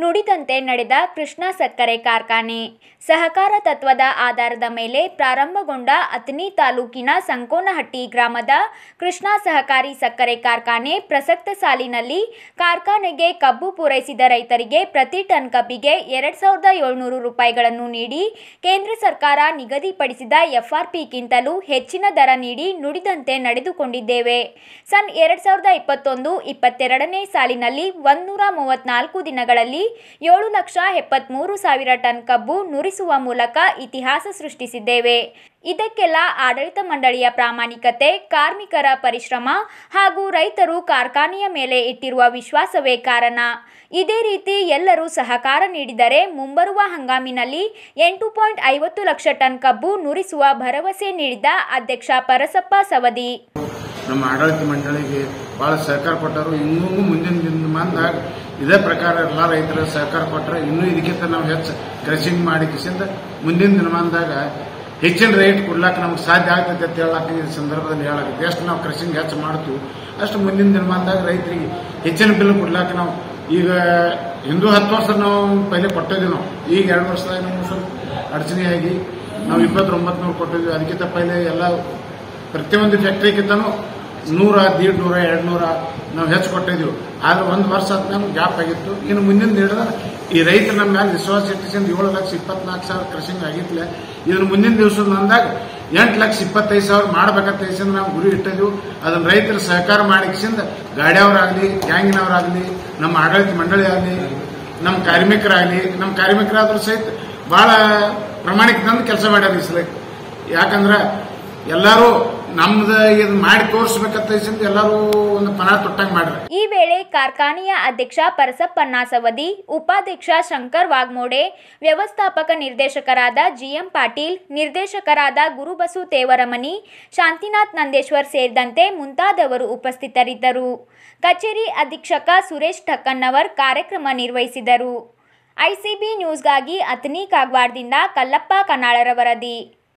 ನುಡಿದಂತೆ ನಡೆದ ಕೃಷ್ಣ ಸಕ್ಕರೆ ಕಾರ್ಖಾನೆ ಸಹಕಾರ ತತ್ವದ ಆಧಾರದ ಮೇಲೆ ಪ್ರಾರಂಭಗೊಂಡ ಅಥಣಿ ತಾಲೂಕಿನ ಸಂಕೋನಹಟ್ಟಿ ಗ್ರಾಮದ ಕೃಷ್ಣ ಸಹಕಾರಿ ಸಕ್ಕರೆ ಕಾರ್ಖಾನೆ ಪ್ರಸಕ್ತ ಸಾಲಿನಲ್ಲಿ ಕಾರ್ಖಾನೆಗೆ ಕಬ್ಬು ಪೂರೈಸಿದ ರೈತರಿಗೆ ಪ್ರತಿ ಟನ್ ಕಬ್ಬಿಗೆ ಎರಡ್ ಸಾವಿರದ ಏಳ್ನೂರು ರೂಪಾಯಿಗಳನ್ನು ನೀಡಿ ಕೇಂದ್ರ ಸರ್ಕಾರ ನಿಗದಿಪಡಿಸಿದ ಎಫ್ಆರ್ಪಿಗಿಂತಲೂ ಹೆಚ್ಚಿನ ದರ ನೀಡಿ ನುಡಿದಂತೆ ನಡೆದುಕೊಂಡಿದ್ದೇವೆ ಸನ್ ಎರಡ್ ಸಾವಿರದ ಇಪ್ಪತ್ತೊಂದು ಇಪ್ಪತ್ತೆರಡನೇ ಸಾಲಿನಲ್ಲಿ ಒಂದೂರ ಮೂವತ್ನಾಲ್ಕು ದಿನಗಳಲ್ಲಿ ಏಳು ಲಕ್ಷ ಎಪ್ಪತ್ತ್ಮೂರು ಸಾವಿರ ಟನ್ ಕಬ್ಬು ನುರಿಸುವ ಮೂಲಕ ಇತಿಹಾಸ ಸೃಷ್ಟಿಸಿದ್ದೇವೆ ಇದಕ್ಕೆಲ್ಲ ಆಡಳಿತ ಮಂಡಳಿಯ ಪ್ರಾಮಾಣಿಕತೆ ಕಾರ್ಮಿಕರ ಪರಿಶ್ರಮ ಹಾಗೂ ರೈತರು ಕಾರ್ಖಾನೆಯ ಮೇಲೆ ಇಟ್ಟಿರುವ ವಿಶ್ವಾಸವೇ ಕಾರಣ ಇದೇ ರೀತಿ ಎಲ್ಲರೂ ಸಹಕಾರ ನೀಡಿದರೆ ಮುಂಬರುವ ಹಂಗಾಮಿನಲ್ಲಿ ಎಂಟು ಪಾಯಿಂಟ್ ಐವತ್ತು ಲಕ್ಷ ಟನ್ ಕಬ್ಬು ನುರಿಸುವ ಭರವಸೆ ನೀಡಿದ ಅಧ್ಯಕ್ಷ ಪರಸಪ್ಪ ಸವದಿ ನಮ್ಮ ಆಡಳಿತ ಮಂಡಳಿಗೆ ಭಾಳ ಸಹಕಾರ ಕೊಟ್ಟರು ಇನ್ನೂ ಮುಂದಿನ ದಿನಮಾನದಾಗ ಇದೇ ಪ್ರಕಾರ ಎಲ್ಲ ರೈತರ ಸಹಕಾರ ಕೊಟ್ಟರೆ ಇನ್ನೂ ಇದಕ್ಕಿಂತ ನಾವು ಹೆಚ್ಚು ಕ್ರಷಿಂಗ್ ಮಾಡಿ ಕಿಸಿಂದ ಮುಂದಿನ ದಿನಮಾನದಾಗ ಹೆಚ್ಚಿನ ರೇಟ್ ಕೊಡ್ಲಾಕ ನಮ್ಗೆ ಸಾಧ್ಯ ಆಗ್ತದೆ ಅಂತ ಹೇಳಕ್ಕೆ ಈ ಸಂದರ್ಭದಲ್ಲಿ ಹೇಳಕ್ಕೆ ಎಷ್ಟು ನಾವು ಕ್ರಷಿಂಗ್ ಹೆಚ್ಚು ಮಾಡ್ತೀವಿ ಅಷ್ಟು ಮುಂದಿನ ದಿನಮಾನದಾಗ ರೈತರಿಗೆ ಹೆಚ್ಚಿನ ಬಿಲ್ ಕೊಡ್ಲಾಕ ನಾವು ಈಗ ಹಿಂದೂ ಹತ್ತು ವರ್ಷ ನಾವು ಪೈಲೆ ಕೊಟ್ಟಿದ್ವಿ ನಾವು ಈಗ ಎರಡು ವರ್ಷದಾಗ ನಮ್ಗೆ ಸ್ವಲ್ಪ ಅಡಚಣೆಯಾಗಿ ನಾವು ಇಪ್ಪತ್ತೊಂಬತ್ತು ನೂರು ಕೊಟ್ಟಿದ್ವಿ ಅದಕ್ಕಿಂತ ಪೈಲೆ ಎಲ್ಲ ಪ್ರತಿಯೊಂದು ಫ್ಯಾಕ್ಟ್ರಿಗಿಂತನೂ ನೂರ ದೀಡ್ ನೂರ ಎರಡು ನೂರ ನಾವು ಹೆಚ್ಚು ಕೊಟ್ಟಿದ್ದೀವಿ ಆದ್ರೆ ಒಂದು ವರ್ಷ ಅದು ನಮ್ಗೆ ಗ್ಯಾಪ್ ಆಗಿತ್ತು ಇನ್ನು ಮುಂದಿನ ಹಿಡಿದ್ರೆ ಈ ರೈತರು ನಮ್ಮ ಮೇಲೆ ವಿಶ್ವಾಸ ಇಟ್ಟಿಸಿಂದ ಏಳು ಲಕ್ಷ ಇಪ್ಪತ್ನಾಲ್ಕು ಸಾವಿರ ಕ್ರಷಿಂಗ್ ಆಗಿತ್ತಲೆ ಇದನ್ನು ಮುಂದಿನ ದಿವಸದ ಅಂದಾಗ ಎಂಟು ಲಕ್ಷ ಇಪ್ಪತ್ತೈದು ಸಾವಿರ ಮಾಡ್ಬೇಕಂತ ಹೇಸಿಂದ ನಾವು ಗುರಿ ಇಟ್ಟಿದ್ವು ಅದನ್ನ ರೈತರು ಸಹಕಾರ ಮಾಡಿಸಿಂದ ಗಾಡಿಯವರಾಗಲಿ ಗ್ಯಾಂಗಿನವರಾಗಲಿ ನಮ್ಮ ಆಡಳಿತ ಮಂಡಳಿ ಆಗಲಿ ನಮ್ಮ ಕಾರ್ಮಿಕರಾಗಲಿ ನಮ್ಮ ಕಾರ್ಮಿಕರಾದ್ರೂ ಸಹಿತ ಬಹಳ ಪ್ರಾಮಾಣಿಕದಿಂದ ಕೆಲಸ ಮಾಡ್ಯಾರ ಈ ಸಲ ಯಾಕಂದ್ರೆ ಎಲ್ಲರೂ ನಮ್ದು ಇದು ಮಾಡಿ ತೋರಿಸ್ಬೇಕಂತ ಹೇಸಿಂದ ಎಲ್ಲರೂ ಒಂದು ಪಣ ತೊಟ್ಟಂಗೆ ಮಾಡ್ರಿ ಈ ವೇಳೆ ಕಾರ್ಖಾನೆಯ ಅಧ್ಯಕ್ಷ ಪರಸಪ್ಪಣ್ಣ ಸವದಿ ಉಪಾಧ್ಯಕ್ಷ ಶಂಕರ್ ವಾಗ್ಮೋಡೆ ವ್ಯವಸ್ಥಾಪಕ ನಿರ್ದೇಶಕರಾದ ಜಿಎಂ ಪಾಟೀಲ್ ನಿರ್ದೇಶಕರಾದ ಗುರುಬಸು ತೇವರಮನಿ ಶಾಂತಿನಾಥ್ ನಂದೇಶ್ವರ್ ಸೇರಿದಂತೆ ಮುಂತಾದವರು ಉಪಸ್ಥಿತರಿದ್ದರು ಕಚೇರಿ ಅಧೀಕ್ಷಕ ಸುರೇಶ್ ಠಕ್ಕನ್ನವರ್ ಕಾರ್ಯಕ್ರಮ ನಿರ್ವಹಿಸಿದರು ಐಸಿಬಿ ನ್ಯೂಸ್ಗಾಗಿ ಅಥಣಿ ಕಾಗವಾಡದಿಂದ ಕಲ್ಲಪ್ಪ ಕನ್ನಾಳರ ವರದಿ